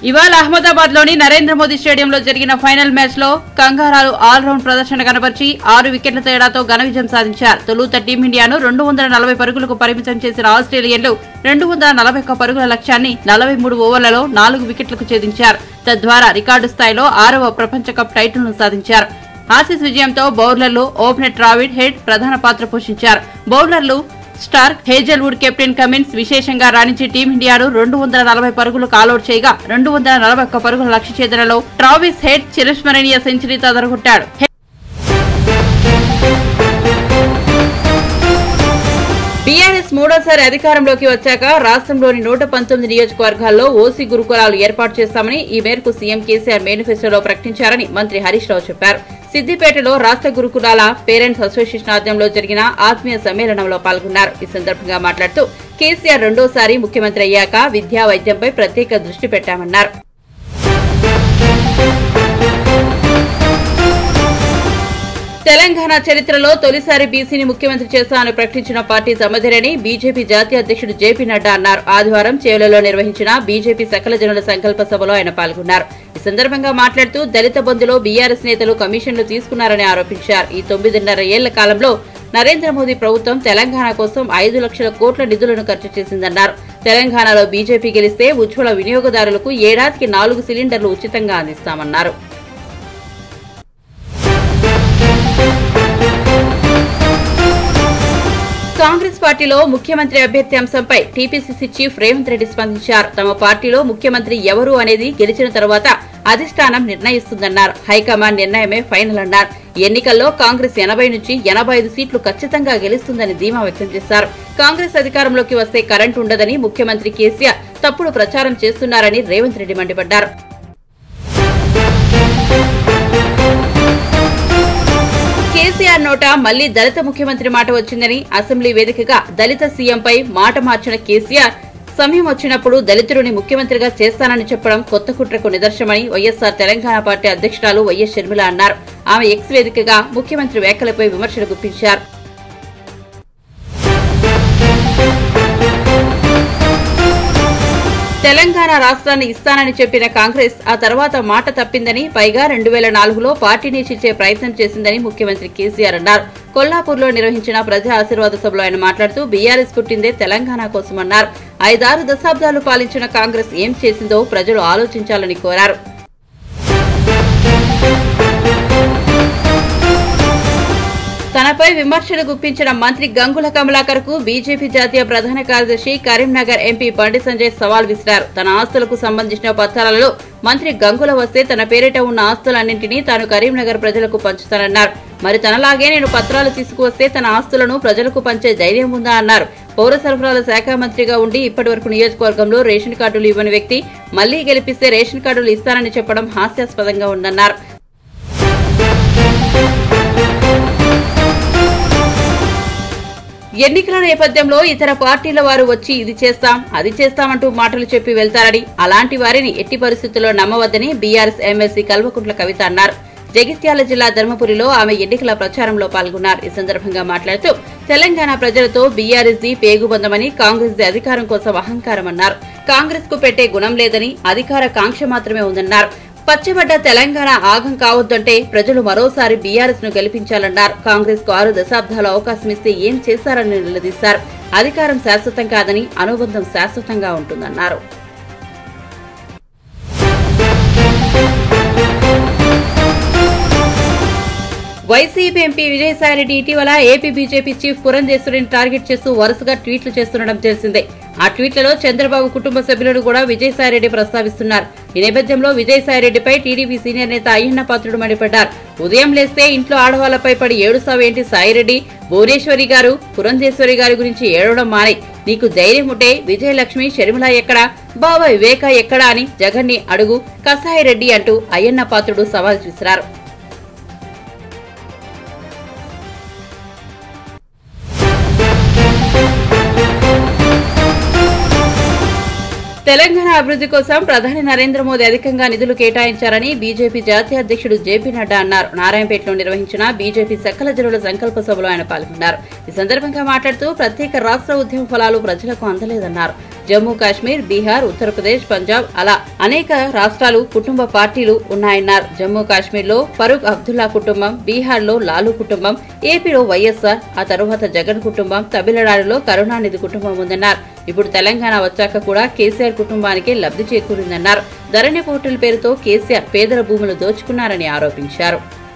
ఇవాళ అహ్మదాబాద్ లోని నరేంద్ర మోదీ స్టేడియంలో జరిగిన ఫైనల్ మ్యాచ్ లో కంగారాలు ఆల్ రౌండ్ ప్రదర్శన కనబర్చి ఆరు వికెట్ల తేడాతో ఘన విజయం సాధించారు తొలుత టీమిండియాను రెండు వందల నలభై పరుగులకు పరిమితం చేసిన ఆస్ట్రేలియన్లు రెండు వందల నలభై ఒక్క పరుగుల లక్ష్యాన్ని నలభై మూడు ఓవర్లలో నాలుగు వికెట్లకు ఛేదించారు తద్వారా రికార్డు స్థాయిలో ఆరవ ప్రపంచ కప్ టైటిల్ ను సాధించారు ఆసీస్ విజయంతో బౌలర్లు ఓపెనర్ ట్రావిడ్ హెడ్ ప్రధాన పాత్ర పోషించారు బౌలర్లు స్టార్ హేజల్వుడ్ కెప్టెన్ కమిన్స్ విశేషంగా రాణించి టీమిండియాను రెండు వందల నలభై పరుగులకు ఆలౌట్ చేయగా రెండు వందల నలభై ఒక్క పరుగుల లక్ష్య ఛేదనలో ట్రావిస్ హెడ్ చిరస్మరణీయ సెంచరీతో అదరగొట్టాడు బీఆర్ఎస్ మూడోసారి అధికారంలోకి వచ్చాక రాష్ట్రంలోని నూట పంతొమ్మిది నియోజకవర్గాల్లో ఓసీ గురుకులాలు ఏర్పాటు చేస్తామని ఈ మేరకు సీఎం కేసీఆర్ మేనిఫెస్టోలో ప్రకటించారని మంత్రి హరీష్ రావు చెప్పారు సిద్దిపేటలో రాష్ట్ర గురుకులాల పేరెంట్స్ అసోసియేషన్ ఆధ్వర్యంలో జరిగిన ఆత్మీయ సమ్మేళనంలో పాల్గొన్నారు ఈ సందర్భంగా మాట్లాడుతూ కేసీఆర్ రెండోసారి ముఖ్యమంత్రి అయ్యాక విద్యా వైద్యంపై ప్రత్యేక దృష్టి పెట్టామన్నారు తెలంగాణ చరిత్రలో తొలిసారి బీసీని ముఖ్యమంత్రి చేస్తామని ప్రకటించిన పార్టీ తమదేనని బీజేపీ జాతీయ అధ్యక్షుడు జేపీ నడ్డా అన్నారు ఆదివారం చేవలలో నిర్వహించిన బీజేపీ సకల జనుల సంకల్ప సభలో ఆయన పాల్గొన్నారు ఈ సందర్భంగా మాట్లాడుతూ దళిత బంధులో బీఆర్ఎస్ నేతలు కమిషన్లు తీసుకున్నారని ఆరోపించారు ఈ తొమ్మిదిన్నర ఏళ్ల కాలంలో నరేంద్ర మోదీ ప్రభుత్వం తెలంగాణ కోసం ఐదు లక్షల కోట్ల నిధులను ఖర్చు చేసిందన్నారు తెలంగాణలో బీజేపీ గెలిస్తే ఉజ్వల వినియోగదారులకు ఏడాదికి నాలుగు సిలిండర్లు ఉచితంగా అందిస్తామన్నారు కాంగ్రెస్ పార్టీలో ముఖ్యమంత్రి అభ్యర్థి అంశంపై టీపీసీసీ చీఫ్ రేవంత్ రెడ్డి స్పందించారు తమ పార్టీలో ముఖ్యమంత్రి ఎవరు అనేది గెలిచిన తర్వాత అధిష్టానం నిర్ణయిస్తుందన్నారు హైకమాండ్ నిర్ణయమే ఫైనల్ అన్నారు ఎన్నికల్లో కాంగ్రెస్ ఎనభై నుంచి ఎనభై ఐదు సీట్లు ఖచ్చితంగా గెలుస్తుందని ధీమా వ్యక్తం చేశారు కాంగ్రెస్ అధికారంలోకి వస్తే కరెంట్ ఉండదని ముఖ్యమంత్రి కేసీఆర్ తప్పుడు ప్రచారం చేస్తున్నారని రేవంత్ రెడ్డి మండిపడ్డారు కేసీఆర్ నోట మళ్లీ దళిత ముఖ్యమంత్రి మాట వచ్చిందని అసెంబ్లీ వేదికగా దళిత సీఎంపై మాట మార్చిన కేసీఆర్ సమయం వచ్చినప్పుడు దళితుడిని ముఖ్యమంత్రిగా చేస్తానని చెప్పడం కొత్త కుట్రకు నిదర్శనమని వైఎస్సార్ తెలంగాణ పార్టీ అధ్యక్షురాలు వైఎస్ షర్మిల అన్నారు ఆమె ఎక్స్ వేదికగా ముఖ్యమంత్రి వ్యాఖ్యలపై విమర్శలు గుప్పించారు తెలంగాణ రాష్ట్రాన్ని ఇస్తానని చెప్పిన కాంగ్రెస్ ఆ తర్వాత మాట తప్పిందని పైగా రెండు వేల నాలుగులో పార్టీని చీల్చే ప్రయత్నం చేసిందని ముఖ్యమంత్రి కేసీఆర్ అన్నారు కొల్లాపూర్లో నిర్వహించిన ప్రజా ఆశీర్వాద సభలో ఆయన మాట్లాడుతూ బీఆర్ఎస్ పుట్టిందే తెలంగాణ కోసమన్నారు ఐదారు దశాబ్దాలు పాలించిన కాంగ్రెస్ ఏం చేసిందో ప్రజలు ఆలోచించాలని కోరారు తనపై విమర్శలు గుప్పించిన మంత్రి గంగుల కమలాకర్ కు బీజేపీ జాతీయ ప్రధాన కార్యదర్శి కరీంనగర్ ఎంపీ బండి సంజయ్ సవాల్ విసిరారు తన ఆస్తులకు సంబంధించిన పత్రాలలో మంత్రి గంగుల వస్తే తన పేరిట ఉన్న ఆస్తులన్నింటినీ తాను కరీంనగర్ ప్రజలకు పంచుతానన్నారు మరి తనలాగే నేను పత్రాలు తీసుకువస్తే తన ఆస్తులను ప్రజలకు పంచే ధైర్యం ఉందా అన్నారు పౌర సరఫరాల శాఖ మంత్రిగా ఉండి ఇప్పటివరకు నియోజకవర్గంలో రేషన్ కార్డులు ఇవ్వని వ్యక్తి మళ్లీ గెలిపిస్తే రేషన్ కార్డులు ఇస్తానని చెప్పడం హాస్యాస్పదంగా ఉందన్నారు ఎన్నికల నేపథ్యంలో ఇతర పార్టీల వారు వచ్చి ఇది చేస్తాం అది చేస్తామంటూ మాటలు చెప్పి వెళ్తారని అలాంటి వారిని ఎట్టి పరిస్థితుల్లో నమ్మవద్దని బీఆర్ఎస్ ఎమ్మెల్సీ కల్వకుంట్ల కవిత అన్నారు జగిత్యాల జిల్లా ధర్మపురిలో ఆమె ఎన్నికల ప్రచారంలో పాల్గొన్నారు ఈ సందర్భంగా మాట్లాడుతూ తెలంగాణ ప్రజలతో బీఆర్ఎస్ ది పేగుబందమని కాంగ్రెస్ ది అధికారం కోసం అహంకారమన్నారు కాంగ్రెస్ కు పెట్టే గుణం లేదని అధికార కాంక్ష మాత్రమే ఉందన్నారు పచ్చబడ్డ తెలంగాణ ఆగం కావద్దంటే ప్రజలు మరోసారి బీఆర్ఎస్ ను గెలిపించాలన్నారు కాంగ్రెస్ కు ఆరు దశాబ్దాల అవకాశం ఇస్తే ఏం చేశారని నిలదీశారు అధికారం శాశ్వతం కాదని అనుబంధం శాశ్వతంగా ఉంటుందన్నారు వైసీపీ ఎంపీ విజయసాయిరెడ్డి ఇటీవల ఏపీ బీజేపీ చీఫ్ పురంధేశ్వరిని టార్గెట్ చేస్తూ వరుసగా ట్వీట్లు చేస్తుండడం తెలిసిందే ఆ ట్వీట్లలో చంద్రబాబు కుటుంబ సభ్యులను కూడా విజయసాయిరెడ్డి ప్రస్తావిస్తున్నారు ఈ నేపథ్యంలో విజయసాయిరెడ్డిపై టీడీపీ సీనియర్ నేత అయ్యన్న పాత్రుడు మండిపడ్డారు ఉదయం లేస్తే ఇంట్లో ఆడవాళ్లపై పడి ఏడుస్తావేంటి సాయిరెడ్డి భువనేశ్వరి గారు పురంధేశ్వరి గారి గురించి ఏడవడం మానే నీకు ధైర్యం ఉంటే విజయలక్ష్మి షర్మిల ఎక్కడా బాబా వివేక ఎక్కడా అని జగన్ని అడుగు కసాయిరెడ్డి అంటూ అయ్యన్న పాత్రుడు సవాల్ విసిరారు తెలంగాణ అభివృద్ధి కోసం ప్రధాని నరేంద్ర మోదీ అధికంగా నిధులు కేటాయించారని బీజేపీ జాతీయ అధ్యక్షుడు జేపీ నడ్డా అన్నారు నారాయణపేటలో నిర్వహించిన బీజేపీ సకల జనుల సంకల్ప సభలో ఆయన పాల్గొన్నారు ఈ సందర్భంగా మాట్లాడుతూ ప్రత్యేక రాష్ట్ర ఉద్యమ ఫలాలు ప్రజలకు అందలేదన్నారు జమ్మూ కాశ్మీర్ బీహార్ ఉత్తరప్రదేశ్ పంజాబ్ అలా అనేక రాష్ట్రాలు కుటుంబ పార్టీలు ఉన్నాయన్నారు జమ్మూ కాశ్మీర్ లో ఫరూక్ అబ్దుల్లా కుటుంబం బీహార్ లో లాలు కుటుంబం ఏపీలో వైఎస్ఆర్ ఆ తరువాత జగన్ కుటుంబం తమిళనాడులో కరుణానిధి కుటుంబం ఉందన్నారు ఇప్పుడు తెలంగాణ వచ్చాక కూడా కేసీఆర్ కుటుంబానికి లబ్ధి చేకూరిందన్నారు ధరణి పోర్టల్ పేరుతో కేసీఆర్ పేదల భూములు దోచుకున్నారని ఆరోపించారు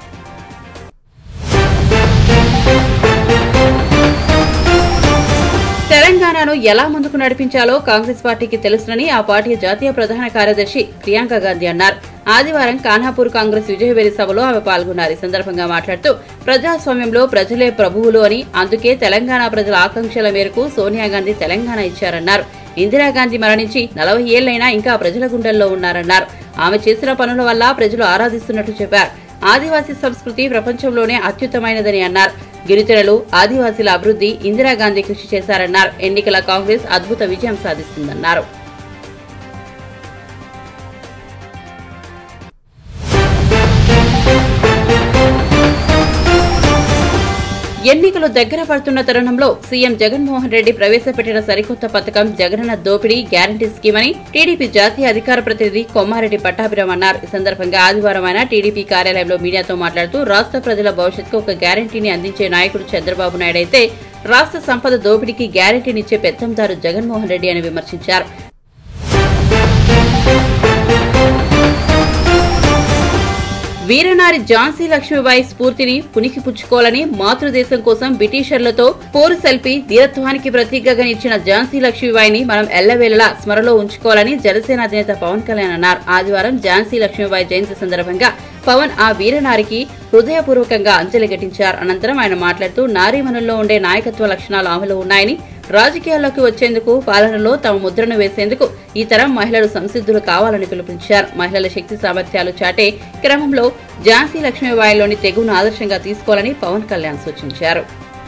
తెలంగాణను ఎలా ముందుకు నడిపించాలో కాంగ్రెస్ పార్టీకి తెలుసునని ఆ పార్టీ జాతీయ ప్రధాన కార్యదర్శి ప్రియాంక గాంధీ అన్నారు ఆదివారం కాన్హాపూర్ కాంగ్రెస్ విజయవేరి సభలో ఆమె పాల్గొన్నారు ఈ సందర్భంగా మాట్లాడుతూ ప్రజాస్వామ్యంలో ప్రజలే ప్రభువులు అని అందుకే తెలంగాణ ప్రజల ఆకాంక్షల మేరకు సోనియా గాంధీ తెలంగాణ ఇచ్చారన్నారు ఇందిరాగాంధీ మరణించి నలభై ఏళ్లైనా ఇంకా ప్రజల గుండెల్లో ఉన్నారన్నారు ఆమె చేసిన పనుల వల్ల ప్రజలు ఆరాధిస్తున్నట్టు చెప్పారు ఆదివాసీ సంస్కృతి ప్రపంచంలోనే అత్యుత్తమైనదని అన్నారు గిరిజనులు ఆదివాసీల అభివృద్ధి ఇందిరాగాంధీ కృషి చేశారన్నారు ఎన్నికల కాంగ్రెస్ అద్భుత విజయం సాధిస్తుందన్నారు ఎన్నికలు దగ్గర పడుతున్న తరుణంలో సీఎం జగన్మోహన్ రెడ్డి ప్రవేశపెట్టిన సరికొత్త పథకం జగనన్న దోపిడీ గ్యారంటీ స్కీమ్ అని టీడీపీ జాతీయ అధికార ప్రతినిధి కొమ్మారెడ్డి పట్టాభిరామ్ అన్నారు ఈ సందర్భంగా ఆదివారం ఆయన టీడీపీ కార్యాలయంలో మీడియాతో మాట్లాడుతూ రాష్ట్ర ప్రజల భవిష్యత్తుకు ఒక గ్యారంటీని అందించే నాయకుడు చంద్రబాబు నాయుడు అయితే రాష్ట్ర సంపద దోపిడీకి గ్యారంటీనిచ్చే పెత్తందారు జగన్మోహన్ రెడ్డి అని విమర్శించారు వీరనారి ఝాన్సీ లక్ష్మీబాయి స్ఫూర్తిని పుణికిపుచ్చుకోవాలని మాతృదేశం కోసం బ్రిటిషర్లతో పోరు సెల్పి ధీరత్వానికి ప్రతీకగా నిలిచిన ఝాన్సీ లక్ష్మీబాయిని మనం ఎల్లవేళలా స్మరలో ఉంచుకోవాలని జనసేన అధినేత పవన్ కళ్యాణ్ అన్నారు ఆదివారం ఝాన్సీ లక్ష్మీబాయి జయంతి సందర్భంగా పవన్ ఆ వీరనారికి హృదయపూర్వకంగా అంజలి ఘటించారు అనంతరం ఆయన మాట్లాడుతూ నారీమణుల్లో ఉండే నాయకత్వ లక్షణాలు ఆమెలో ఉన్నాయని రాజకీయాల్లోకి వచ్చేందుకు పాలనలో తమ ముద్రను వేసేందుకు ఈ తరం మహిళలు సంసిద్ధులు కావాలని పిలుపునిచ్చారు మహిళల శక్తి సామర్థ్యాలు చాటే క్రమంలో ఝాన్సీ లక్ష్మీబాయిలోని తెగును ఆదర్శంగా తీసుకోవాలని పవన్ కళ్యాణ్ సూచించారు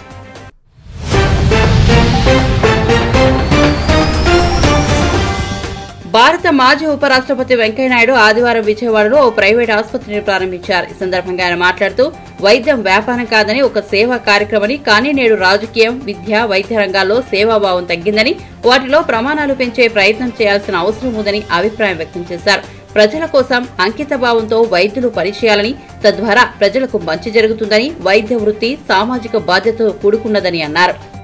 భారత మాజీ ఉపరాష్ట్రపతి వెంకయ్యనాయుడు ఆదివారం విజయవాడలో ఓ ప్రైవేట్ ఆసుపత్రిని ప్రారంభించారు ఈ సందర్భంగా ఆయన మాట్లాడుతూ వైద్యం వ్యాపారం కాదని ఒక సేవా కార్యక్రమని కానీ నేడు రాజకీయం విద్య వైద్య రంగాల్లో సేవాభావం తగ్గిందని వాటిలో ప్రమాణాలు పెంచే ప్రయత్నం చేయాల్సిన అవసరం ఉందని అభిప్రాయం వ్యక్తం చేశారు ప్రజల కోసం అంకిత భావంతో వైద్యులు పనిచేయాలని తద్వారా ప్రజలకు మంచి జరుగుతుందని వైద్య వృత్తి సామాజిక బాధ్యతతో కూడుకున్నదని అన్నారు